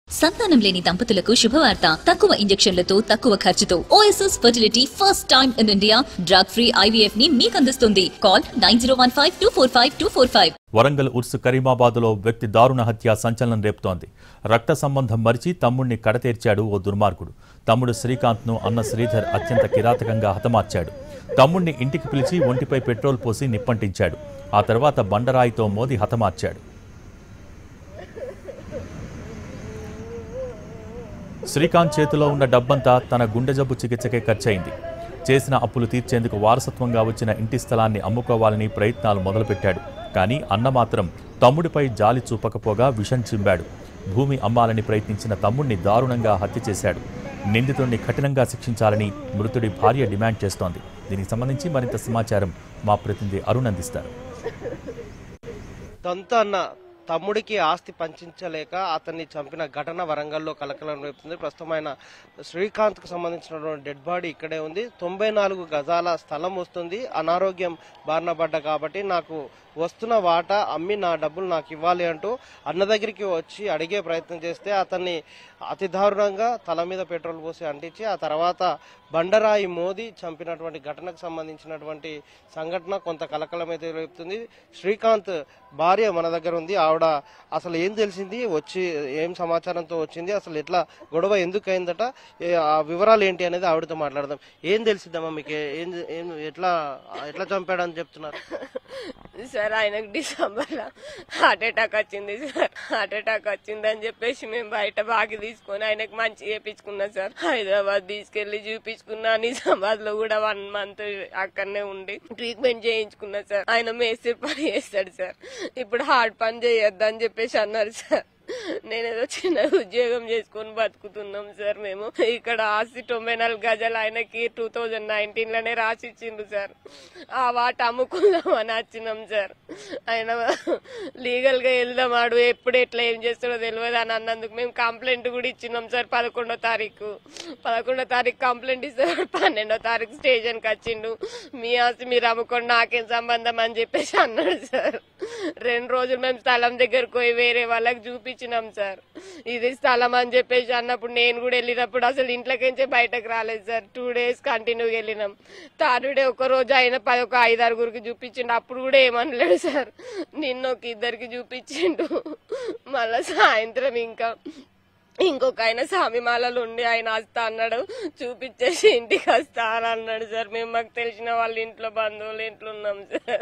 సంతానం లేని దంపతులకు శుభవార్త తక్కువ ఇంజెక్షన్లతో తక్కువ ఖర్చుతో OSS fertility first time in India drug free IVF ని మీకు అందిస్తుంది call nine zero one five two four five two four five Warangal Urus కరీమాబాద్లో వ్యక్తి దారుణ హత్య సంచలనం రేపుతోంది రక్త సంబంధం మరిచి తమ్ముణ్ణి కడతేర్చాడు ఓ దుర్మార్గుడు తమ్ముడు శ్రీకాంత్ను అన్న శ్రీధర్ అత్యంత కిరాతకంగా హతమార్చాడు తమ్ముణ్ణి ఇంటికి పిలిచి ఒంటిపై పెట్రోల్ పోసి నిప్పంటించాడు ఆ తర్వాత బండరాయితో మోది హతమార్చాడు శ్రీకాంత్ చేతిలో ఉన్న డబ్బంతా తన గుండె జబ్బు చికిత్సకే ఖర్చయింది చేసిన అప్పులు తీర్చేందుకు వారసత్వంగా వచ్చిన ఇంటి స్థలాన్ని అమ్ముకోవాలని ప్రయత్నాలు మొదలుపెట్టాడు కానీ అన్న మాత్రం తమ్ముడిపై జాలి చూపకపోగా విషం చిమ్మాడు భూమి అమ్మాలని ప్రయత్నించిన తమ్ముడిని దారుణంగా హత్య చేశాడు నిందితుడిని కఠినంగా శిక్షించాలని మృతుడి భార్య డిమాండ్ చేస్తోంది దీనికి సంబంధించి మరింత సమాచారం మా ప్రతినిధి అరుణ్ అందిస్తారు సొంత అన్న తమ్ముడికి ఆస్తి పంచించలేక అతన్ని చంపిన ఘటన వరంగల్లో కలకలం రేపుతుంది ప్రస్తుతం ఆయన శ్రీకాంత్కు సంబంధించినటువంటి డెడ్ బాడీ ఇక్కడే ఉంది తొంభై నాలుగు గజాల స్థలం వస్తుంది అనారోగ్యం బారిన పడ్డ కాబట్టి నాకు వస్తున్న వాటా అమ్మి నా డబ్బులు నాకు ఇవ్వాలి అంటూ అన్న దగ్గరికి వచ్చి అడిగే ప్రయత్నం చేస్తే అతన్ని అతి దారుణంగా తల మీద పెట్రోల్ పోసి అంటించి ఆ తర్వాత బండరాయి మోదీ చంపినటువంటి ఘటనకు సంబంధించినటువంటి సంఘటన కొంత కలకలం అయితే రేపుతుంది శ్రీకాంత్ భార్య మన దగ్గర ఉంది ఆవిడ అసలు ఏం తెలిసింది వచ్చి ఏం సమాచారంతో వచ్చింది అసలు ఎట్లా గొడవ ఎందుకు అయిందట ఏ- ఆ వివరాలు ఏంటి అనేది ఆవిడతో మాట్లాడదాం ఏం తెలిసిందమ్మా మీకు ఏ- ఏం ఏం ఎట్లా ఎట్లా చంపాడని చెప్తున్నారు సార్ ఆయనకు డిసెంబర్ లో హార్ట్ అటాక్ వచ్చింది సార్ హార్ట్ అటాక్ వచ్చిందని చెప్పేసి మేము బయట బాగి తీసుకొని ఆయనకు మంచి చేపించుకున్నాం సార్ హైదరాబాద్ తీసుకెళ్లి చూపించుకున్నా నిజామాబాద్ లో కూడా వన్ మంత్ అక్కడనే ఉండి ట్రీట్మెంట్ చేయించుకున్నా సార్ ఆయన మేస్త్రి పని చేస్తాడు సార్ ఇప్పుడు హార్ట్ పని చేయొద్దు అని చెప్పేసి అన్నారు సార్ నేనేదో చిన్న ఉద్యోగం చేసుకొని బతుకుతున్నాం సార్ మేము ఇక్కడ ఆస్తి తొంభై నాలుగు గజాలు ఆయనకి టూ థౌజండ్ నైన్టీన్ లోనే రాసి ఇచ్చిండ్రు సార్ ఆ వాట అమ్ముకుందాం అని వచ్చినాం సార్ ఆయన లీగల్ గా వెళ్దాం ఆడు ఎప్పుడు ఎట్లా ఏం చేస్తాడో తెలియదు అని అన్నందుకు మేము కంప్లైంట్ కూడా ఇచ్చినాం సార్ పదకొండో తారీఖు పదకొండో తారీఖు కంప్లైంట్ ఇస్తే పన్నెండో తారీఖు స్టేషన్ కి వచ్చిండు మీ ఆస్తి మీరు అమ్ముకోండి నాకేం సంబంధం అని చెప్పేసి అన్నాడు సార్ రెండు రోజులు మేము స్థలం దగ్గరకు పోయి వేరే వాళ్ళకి చూపించినాం సార్ ఇది స్థలం అని చెప్పేసి అన్నప్పుడు నేను కూడా వెళ్ళినప్పుడు అసలు ఇంట్లోకించే బయటకు రాలేదు సార్ టూ డేస్ కంటిన్యూగా వెళ్ళినాం థర్డ్ డే ఒక రోజు ఆయన పది ఒక ఐదు ఆరుగురికి చూపించిండు అప్పుడు కూడా ఏమనలేడు సార్ నిన్న ఒక ఇద్దరికి చూపించిండు మళ్ళా సాయంత్రం ఇంకా ఇంకొక ఆయన సామిమాలలు ఉండి ఆయన వస్తా అన్నాడు చూపించేసి ఇంటికి వస్తా అని అన్నాడు సార్ మేము మాకు తెలిసిన వాళ్ళ ఇంట్లో బంధువుల ఇంట్లో ఉన్నాం సార్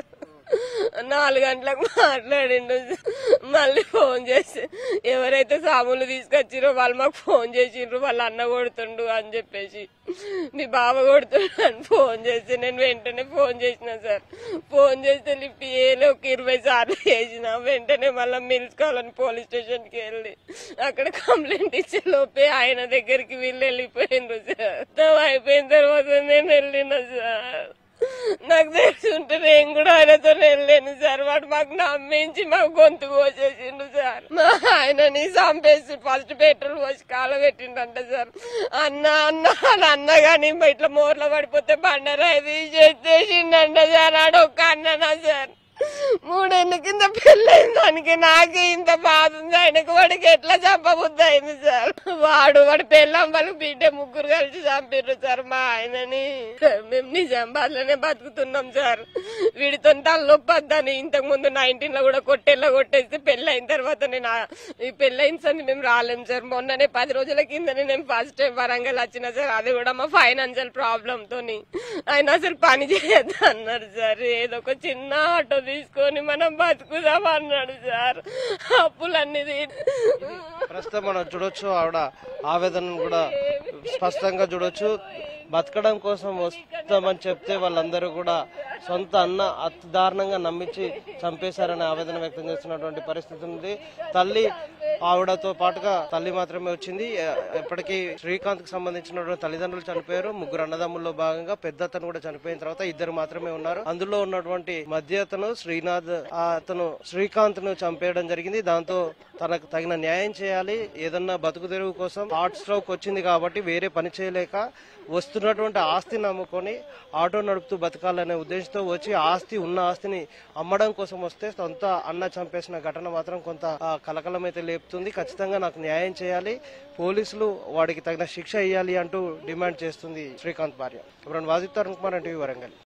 నాలుగు గంటలకు మాట్లాడిండు మళ్ళీ ఫోన్ చేసి ఎవరైతే సాములు తీసుకొచ్చిరో వాళ్ళు మాకు ఫోన్ చేసిండ్రు వాళ్ళ అన్న కొడుతుండు అని చెప్పేసి మీ బావ కొడుతుండు అని ఫోన్ చేసి నేను వెంటనే ఫోన్ చేసిన సార్ ఫోన్ చేస్తే లిఫ్ట్ చేయలే ఒక ఇరవై సార్లు చేసిన వెంటనే మళ్ళీ మిల్స్ కావాలని పోలీస్ స్టేషన్ కి వెళ్ళి అక్కడ కంప్లైంట్ ఇచ్చే లోపే ఆయన దగ్గరికి వీళ్ళు వెళ్ళిపోయిండ్రు సార్ మొత్తం అయిపోయిన తర్వాత నేను వెళ్ళిన సార్ నాకు తెలిసి ఉంటే నేను కూడా ఆయనతో వెళ్ళాను సార్ వాడు మాకు నమ్మించి మాకు గొంతు కోసేసిండు సార్ మా ఆయనని చంపేసి ఫస్ట్ పెట్రోల్ పోసి కాల పెట్టిండంట సార్ అన్న అన్న అని అన్న గాని ఇట్లా మోర్లో పడిపోతే బండరాయి తీసేసిండంట సార్ ఆడ ఒక్క అన్ననా సార్ మూడేళ్ళ కింద పెళ్ళైన దానికి నాకే ఇంత బాధ ఉంది ఆయనకు వాడికి ఎట్లా చంపబుద్ధి అయింది సార్ వాడు వాడు పెళ్ళం వాళ్ళు బిడ్డ ముగ్గురు కలిసి చంపారు సార్ మా ఆయనని మేము నిజామాబాద్ లోనే బతుకుతున్నాం సార్ వీడితో తలనొప్పొద్దని ఇంతకు ముందు నైన్టీన్ లో కూడా కొట్టేలా కొట్టేస్తే పెళ్ళి అయిన తర్వాత నేను ఆ- ఈ పెళ్ళైన సంది మేము రాలేం సార్ మొన్ననే పది రోజుల కిందనే నేను ఫస్ట్ టైం వరంగల్ వచ్చిన సార్ అది కూడా మా ఫైనాన్షియల్ ప్రాబ్లమ్ తోని ఆయన అసలు పని చేయొద్దు అన్నాడు సార్ ఏదో ఒక చిన్న ఆటో తీసుకొని మనం బతుకుదాం అన్నాడు సార్ అప్పులన్నీ తీ- ప్రస్తుతం మనం చూడొచ్చు ఆవిడ ఆవేదనను కూడా స్పష్టంగా చూడొచ్చు బతకడం కోసం వస్తామని చెప్తే వాళ్ళందరూ కూడా సొంత అన్న అతి దారుణంగా నమ్మించి చంపేశారనే ఆవేదన వ్యక్తం చేస్తున్నటువంటి పరిస్థితి ఉంది తల్లి ఆవిడతో పాటుగా తల్లి మాత్రమే వచ్చింది ఎ- ఎప్పటికీ శ్రీకాంత్ కి సంబంధించినటువంటి తల్లిదండ్రులు చనిపోయారు ముగ్గురు అన్నదమ్ముల్లో భాగంగా పెద్ద అతను కూడా చనిపోయిన తర్వాత ఇద్దరు మాత్రమే ఉన్నారు అందులో ఉన్నటువంటి మధ్య అతను శ్రీనాథ్ ఆ అతను శ్రీకాంత్ ను చంపేయడం జరిగింది దాంతో తనకు తగిన న్యాయం చేయాలి ఏదన్నా బతుకు తెరువు కోసం హార్ట్ స్ట్రోక్ వచ్చింది కాబట్టి వేరే పని చేయలేక వస్తున్నటువంటి ఆస్తిని నమ్ముకొని ఆటో నడుపుతూ బతకాలనే ఉద్దేశంతో వచ్చి ఆస్తి ఉన్న ఆస్తిని అమ్మడం కోసం వస్తే సొంత అన్న చంపేసిన ఘటన మాత్రం కొంత ఆ, కలకలం అయితే లేపుతుంది చెప్తుంది ఖచ్చితంగా నాకు న్యాయం చేయాలి పోలీసులు వాడికి తగిన శిక్ష ఇవ్వాలి అంటూ డిమాండ్ చేస్తుంది శ్రీకాంత్ భార్య ఇప్పుడు వాజిత్ తరుణ్ కుమార్ అంటే వరంగల్